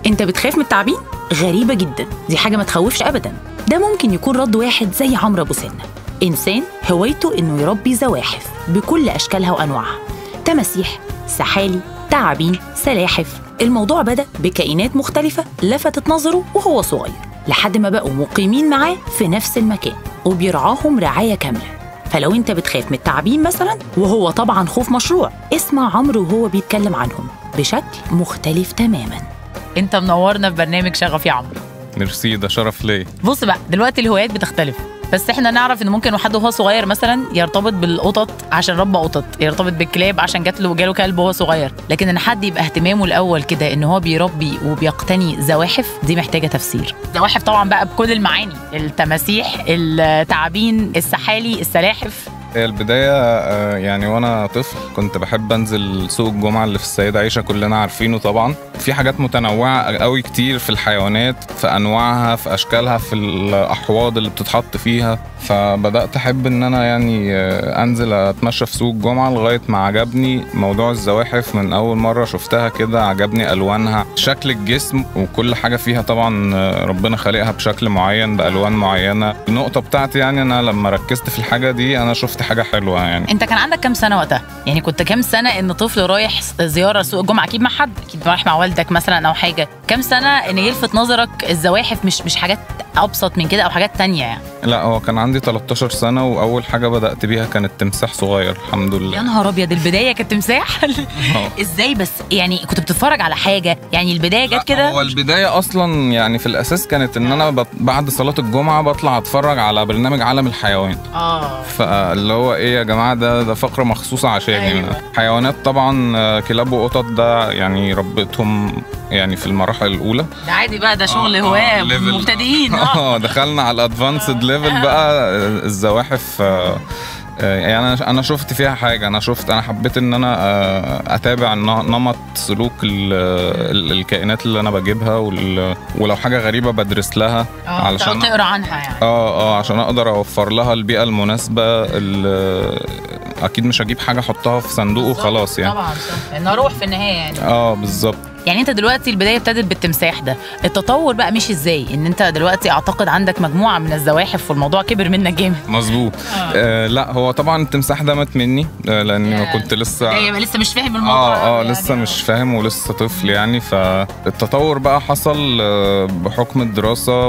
انت بتخاف من التعابين غريبه جدا دي حاجه ما تخوفش ابدا ده ممكن يكون رد واحد زي عمرو ابو سنه انسان هوايته انه يربي زواحف بكل اشكالها وانواعها تماسيح سحالي تعابين سلاحف الموضوع بدا بكائنات مختلفه لفتت نظره وهو صغير لحد ما بقوا مقيمين معاه في نفس المكان وبيرعاهم رعايه كامله فلو انت بتخاف من التعابين مثلا وهو طبعا خوف مشروع اسمع عمرو وهو بيتكلم عنهم بشكل مختلف تماما انت منورنا في برنامج شغف يا عمرو ميرسي ده شرف ليا بص بقى دلوقتي الهوايات بتختلف بس احنا نعرف ان ممكن حد وهو صغير مثلا يرتبط بالقطط عشان ربى قطط يرتبط بالكلاب عشان جات له جاله كلب وهو صغير لكن ان حد يبقى اهتمامه الاول كده ان هو بيربي وبيقتني زواحف دي محتاجه تفسير زواحف طبعا بقى بكل المعاني التماسيح التعابين السحالي السلاحف هي البداية آه، يعني وأنا طفل كنت بحب أنزل سوق الجمعة اللي في السيدة عيشة كلنا عارفينه طبعا في حاجات متنوعة قوي كتير في الحيوانات في أنواعها في أشكالها في الأحواض اللي بتتحط فيها فبدأت أحب إن أنا يعني آه، أنزل أتمشى في سوق الجمعة لغاية ما عجبني موضوع الزواحف من أول مرة شفتها كده عجبني ألوانها شكل الجسم وكل حاجة فيها طبعا آه، ربنا خالقها بشكل معين بألوان معينة النقطة بتاعتي يعني أنا لما ركزت في الحاجة دي أنا شفت حاجة حلوة يعني انت كان عندك كام سنه وقتها يعني كنت كام سنه ان طفل رايح زياره سوق الجمعه اكيد مع حد اكيد رايح مع والدك مثلا او حاجه كام سنه ان يلفت نظرك الزواحف مش مش حاجات ابسط من كده او حاجات تانية يعني لا هو كان عندي 13 سنة وأول حاجة بدأت بيها كانت تمساح صغير الحمد يا لله نهار ابيض البدايه كانت تمساح آه. ازاي بس يعني كنت بتتفرج على حاجه يعني البدايه لا، جت كده هو البداية أصلا يعني في الأساس كانت إن أنا بط- بعد صلاة الجمعة بطلع أتفرج على برنامج عالم الحيوان اه فاللي هو إيه يا جماعة ده ده فقرة مخصوصة عشاني أيوة. أيوة. حيوانات طبعا آه، كلاب وقطط ده يعني ربيتهم يعني في المراحل الأولى ده عادي بقى ده شغل آه، هواه آه، level. مبتدئين اه اه دخلنا على الادفانسد ليفل بقى آه، الزواحف آه، آه، يعني انا انا شفت فيها حاجه انا شفت انا حبيت ان انا آه، اتابع ن- نمط سلوك ال- ال- الكائنات اللي انا بجيبها وال- ولو حاجه غريبه بدرس لها اه علشان تقرا عنها يعني اه اه عشان اقدر اوفر لها البيئه المناسبه ال- اكيد مش هجيب حاجه احطها في صندوق وخلاص يعني طبعا صح انه روح في النهايه يعني اه بالظبط يعني انت دلوقتي البدايه ابتدت بالتمساح ده التطور بقى مشي ازاي ان انت دلوقتي اعتقد عندك مجموعه من الزواحف والموضوع كبر منك جامد مظبوط آه لا هو طبعا التمساح ده مات مني آه لاني ما كنت لسه ايوه لسه مش فاهم الموضوع اه اه يعني. لسه مش فاهم ولسه طفل يعني فالتطور بقى حصل آه، بحكم الدراسة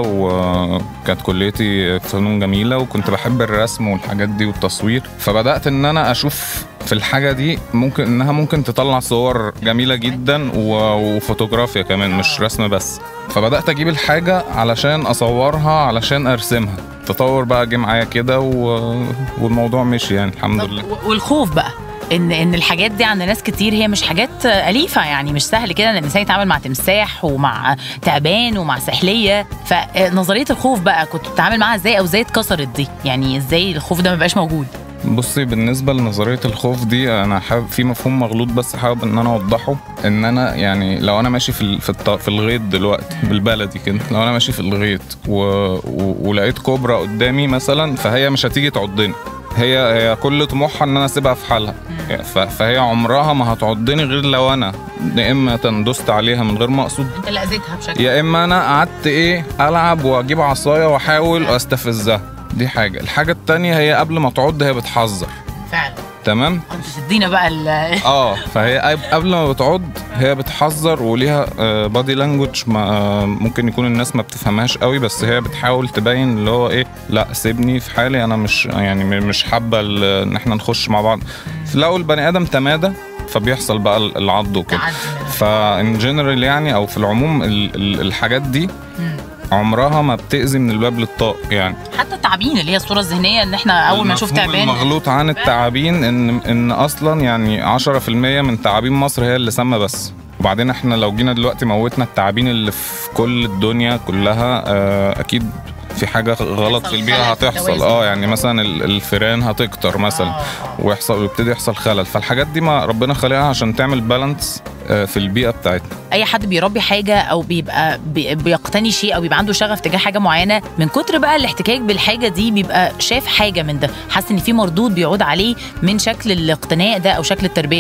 وكانت كليتي فنون جميلة وكنت بحب الرسم والحاجات دي والتصوير فبدأت ان انا اشوف في الحاجة دي ممكن انها ممكن تطلع صور جميلة جدا و- وفوتوغرافيا كمان مش رسم بس فبدأت اجيب الحاجة علشان اصورها علشان ارسمها التطور بقى جه معايا كده و- والموضوع مشي يعني الحمد طب لله و- والخوف بقى ان ان الحاجات دي عند ناس كتير هي مش حاجات اليفه يعني مش سهل كده ان الانسان يتعامل مع تمساح ومع تعبان ومع سحليه فنظريه الخوف بقى كنت بتتعامل معاها ازاي او ازاي اتكسرت دي يعني ازاي الخوف ده ما بقاش موجود بصي بالنسبة لنظرية الخوف دي أنا حابب في مفهوم مغلوط بس حابب إن أنا أوضحه إن أنا يعني لو أنا ماشي في ال- في, الط- في الغيط دلوقتي بالبلدي كده لو أنا ماشي في الغيط و... و... ولقيت كوبرا قدامي مثلا فهي مش هتيجي تعضني هي هي كل طموحها ان انا اسيبها في حالها ف... فهي عمرها ما هتعضني غير لو انا يا اما تندست عليها من غير ما اقصد انت اللي اذيتها بشكل يا اما انا قعدت ايه العب واجيب عصايه واحاول استفزها دي حاجه الحاجه التانية هي قبل ما تعض هي بتحذر فعلا تمام انت تدينا بقى ال- اه فهي قب- قبل ما بتعض هي بتحذر وليها بادي لانجوج ممكن يكون الناس ما بتفهمهاش قوي بس هي بتحاول تبين اللي هو ايه لا سيبني في حالي انا مش يعني م- مش حابه ال- ان احنا نخش مع بعض لو البني ادم تمادى فبيحصل بقى ال- العض وكده تعدي منها. فان جنرال يعني او في العموم ال- ال- الحاجات دي مم. عمرها ما بتأذي من الباب للطاق يعني حتى التعابين اللي هي الصوره الذهنيه ان احنا اول ما نشوف المفهوم تعبان المغلوط عن التعابين ان ان اصلا يعني 10% من تعابين مصر هي اللي سامه بس وبعدين احنا لو جينا دلوقتي موتنا التعابين اللي في كل الدنيا كلها آه، اكيد في حاجه غلط في البيئه خلل في هتحصل التوازن. اه يعني مثلا ال- الفيران هتكتر مثلا آه. ويحصل ويبتدي يحصل خلل فالحاجات دي ما ربنا خلقها عشان تعمل بالانس في البيئه بتاعتنا اي حد بيربي حاجه او بيبقى بي- بيقتني شيء او بيبقى عنده شغف تجاه حاجه معينه من كتر بقى الاحتكاك بالحاجه دي بيبقى شاف حاجه من ده حاسس ان في مردود بيعود عليه من شكل الاقتناء ده او شكل التربيه دي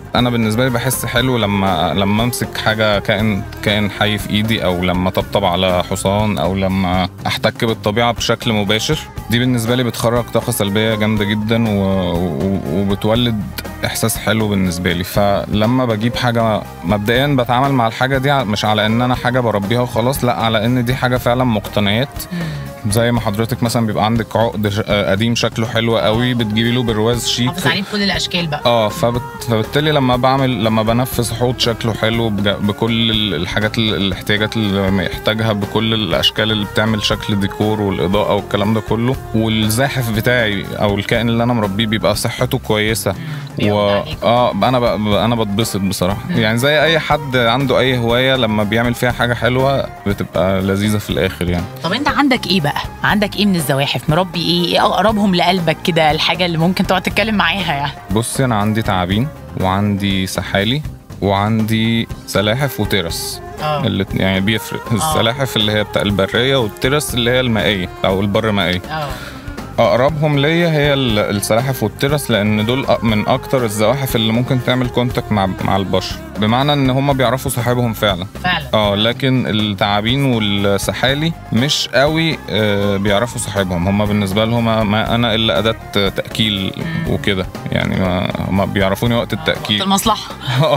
انا بالنسبه لي بحس حلو لما لما امسك حاجه كائن كائن حي في ايدي او لما طبطب على حصان او لما احتك بالطبيعه بشكل مباشر دي بالنسبه لي بتخرج طاقه سلبيه جامده جدا و... و... وبتولد احساس حلو بالنسبه لي فلما بجيب حاجه مبدئيا بتعامل مع الحاجه دي مش على ان انا حاجه بربيها وخلاص لا على ان دي حاجه فعلا مقتنيات زي ما حضرتك مثلا بيبقى عندك عقد ش- آه، قديم شكله حلو قوي بتجيبي له برواز شيك حافظ عليه بكل الاشكال بقى اه فبت... فبالتالي لما بعمل لما بنفذ حوض شكله حلو بج... بكل ال- الحاجات ال- الاحتياجات اللي محتاجها بكل الاشكال اللي بتعمل شكل ديكور والاضاءه والكلام ده كله والزاحف بتاعي او الكائن اللي انا مربيه بيبقى صحته كويسه بيعود و... عليك. اه انا ب... انا بتبسط بصراحه يعني زي اي حد عنده اي هوايه لما بيعمل فيها حاجه حلوه بتبقى لذيذه في الاخر يعني طب انت عندك ايه بقى عندك ايه من الزواحف مربي ايه ايه اقربهم لقلبك كده الحاجه اللي ممكن تقعد تتكلم معاها يعني بصي انا عندي تعابين وعندي سحالي وعندي سلاحف وترس اه الاتنين يعني بيفرق السلاحف اللي هي بتاع البريه والترس اللي هي المائيه او البر مائيه اه اقربهم ليا هي ال- السلاحف والترس لان دول أ- من اكتر الزواحف اللي ممكن تعمل كونتاكت مع مع البشر بمعنى ان هم بيعرفوا صاحبهم فعلا فعلا اه لكن التعابين والسحالي مش قوي آه، بيعرفوا صاحبهم هم بالنسبه لهم ما انا الا اداه تاكيل وكده يعني ما هم بيعرفوني وقت وقت التاكيل المصلحه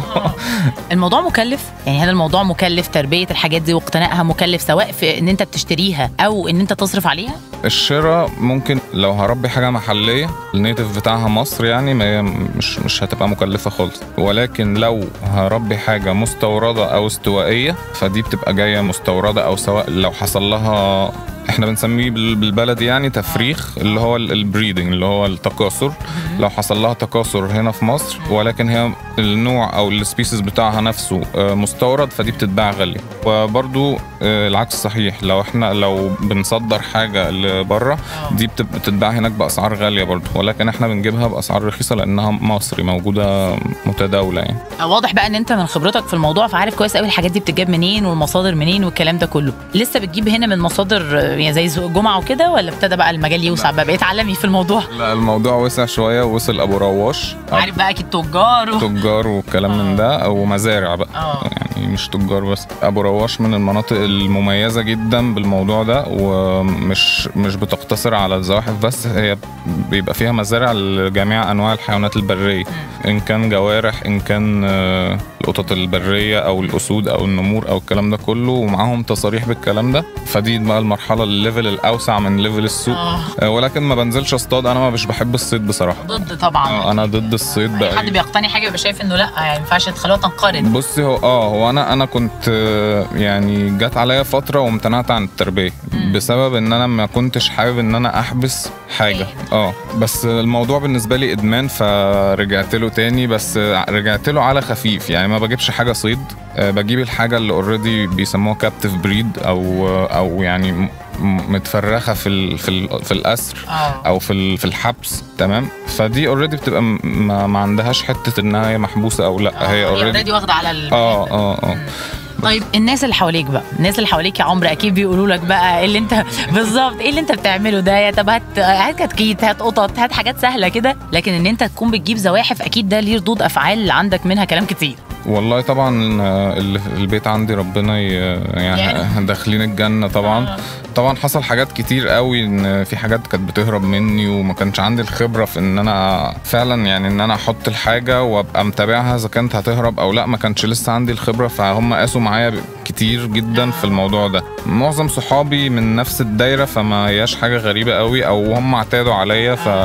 الموضوع مكلف يعني هل الموضوع مكلف تربيه الحاجات دي واقتنائها مكلف سواء في ان انت بتشتريها او ان انت تصرف عليها الشراء ممكن لو هربي حاجه محليه النيتف بتاعها مصر يعني ما هي مش مش هتبقى مكلفه خالص ولكن لو هربي حاجه مستورده او استوائيه فدي بتبقى جايه مستورده او سواء لو حصل لها احنا بنسميه بال- بالبلدي يعني تفريخ اللي هو البريدنج اللي هو التكاثر لو حصل لها تكاثر هنا في مصر ولكن هي النوع او السبيسيز بتاعها نفسه آه، مستورد فدي بتتباع غاليه وبرضو آه، العكس صحيح لو احنا لو بنصدر حاجه لبره دي بتب- بتتباع هناك باسعار غاليه برضو ولكن احنا بنجيبها باسعار رخيصه لانها مصري موجوده متداوله يعني واضح بقى ان انت من خبرتك في الموضوع فعارف كويس قوي الحاجات دي بتتجاب منين والمصادر منين والكلام ده كله لسه بتجيب هنا من مصادر آه، يعني زي سوق الجمعه وكده ولا ابتدى بقى المجال يوسع بقى بقيت عالمي في الموضوع لا الموضوع وسع شويه ووصل ابو رواش عارف بقى اكيد تجار و... تجار والكلام من ده ومزارع بقى اه يعني مش تجار بس ابو رواش من المناطق المميزه جدا بالموضوع ده ومش مش بتقتصر على الزواحف بس هي بيبقى فيها مزارع لجميع انواع الحيوانات البريه ان كان جوارح ان كان آه، القطط البريه او الاسود او النمور او الكلام ده كله ومعاهم تصاريح بالكلام ده فدي بقى المرحله الليفل الاوسع من ليفل السوق اه آه، ولكن ما بنزلش اصطاد انا ما مش بحب الصيد بصراحه ضد طبعا آه، انا ضد الصيد اي حد بقى بيقتني حاجه بيبقى شايف انه لا يعني ما ينفعش تخلوها تنقرض بصي هو اه هو انا انا كنت آه، يعني جت عليا فتره وامتنعت عن التربيه بسبب ان انا ما كنتش حابب ان انا احبس حاجه اه بس الموضوع بالنسبه لي ادمان فرجعت له تاني بس رجعت له على خفيف يعني ما بجيبش حاجه صيد آه، بجيب الحاجه اللي اوريدي بيسموها كابتيف بريد او او يعني م- م- متفرخه في ال في ال في الاسر اه او في ال- في الحبس تمام فدي اوريدي بتبقى م- ما, ما عندهاش حته انها هي محبوسه او لا هي اوريدي اوريدي واخده على ال اه اه اه طيب الناس اللي حواليك بقى الناس اللي حواليك يا عمرو اكيد بيقولوا لك بقى ايه اللي انت بالظبط ايه اللي انت بتعمله ده يا طب هات هات كتكيت هات قطط هات حاجات سهله كده لكن ان انت تكون بتجيب زواحف اكيد ده ليه ردود افعال عندك منها كلام كتير والله طبعا آه، اللي في البيت عندي ربنا ي- يعني؟ يعني داخلين الجنه طبعا آه. طبعا حصل حاجات كتير قوي ان في حاجات كانت بتهرب مني وما كانش عندي الخبره في ان انا فعلا يعني ان انا احط الحاجه وابقى متابعها اذا كانت هتهرب او لا ما كانش لسه عندي الخبره فهم قاسوا معايا ب- كتير جدا في الموضوع ده معظم صحابي من نفس الدايره فما هياش حاجه غريبه قوي او هم اعتادوا عليا ف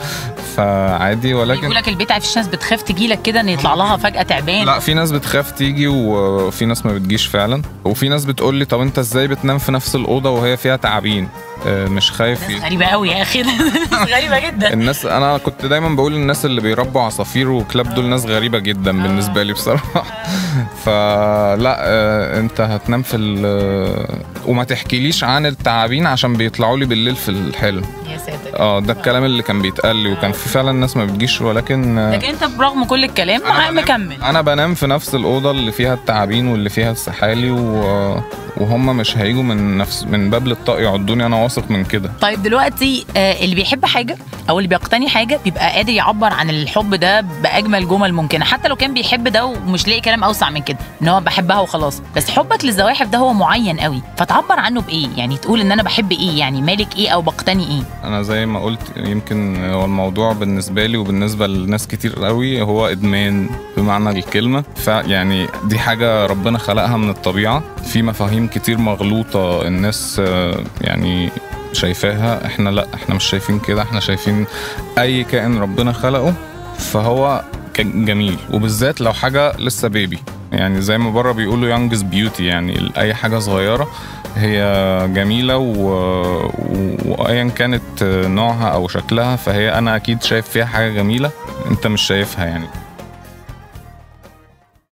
فعادي ولكن يقول لك البيت عارف في ناس بتخاف تجي لك كده ان يطلع لها فجاه تعبان لا في ناس بتخاف تيجي وفي ناس ما بتجيش فعلا وفي ناس بتقول لي طب انت ازاي بتنام في نفس الاوضه وهي فيها تعابين آه، مش خايف ناس غريبه قوي يا اخي ناس غريبه جدا الناس انا كنت دايما بقول الناس اللي بيربوا عصافير وكلاب دول ناس غريبه جدا بالنسبه لي بصراحه فلا آه، انت هتنام في ال- وما تحكيليش عن التعابين عشان بيطلعوا لي بالليل في الحلم يا ساتر اه ده الكلام اللي كان بيتقال لي وكان في فعلا ناس ما بتجيش ولكن آه، لكن انت برغم كل الكلام أنا بنام- مكمل انا بنام في نفس الاوضه اللي فيها التعابين واللي فيها السحالي و... وهم مش هيجوا من نفس من باب للطاق يعضوني انا واثق من كده طيب دلوقتي آه، اللي بيحب حاجه او اللي بيقتني حاجه بيبقى قادر يعبر عن الحب ده باجمل جمل ممكنه حتى لو كان بيحب ده ومش لاقي كلام اوسع من كده ان هو بحبها وخلاص بس حبك للزواحف ده هو معين قوي فتعبر عنه بايه يعني تقول ان انا بحب ايه يعني مالك ايه او بقتني ايه انا زي ما قلت يمكن هو الموضوع بالنسبه لي وبالنسبه لناس كتير قوي هو ادمان بمعنى الكلمه فيعني دي حاجه ربنا خلقها من الطبيعه في مفاهيم كتير مغلوطه الناس آه، يعني شايفاها احنا لا احنا مش شايفين كده احنا شايفين اي كائن ربنا خلقه فهو ك- جميل وبالذات لو حاجه لسه بيبي يعني زي ما بره بيقولوا يانجز بيوتي يعني اي حاجه صغيره هي جميله و... و- وايا كانت نوعها او شكلها فهي انا اكيد شايف فيها حاجه جميله انت مش شايفها يعني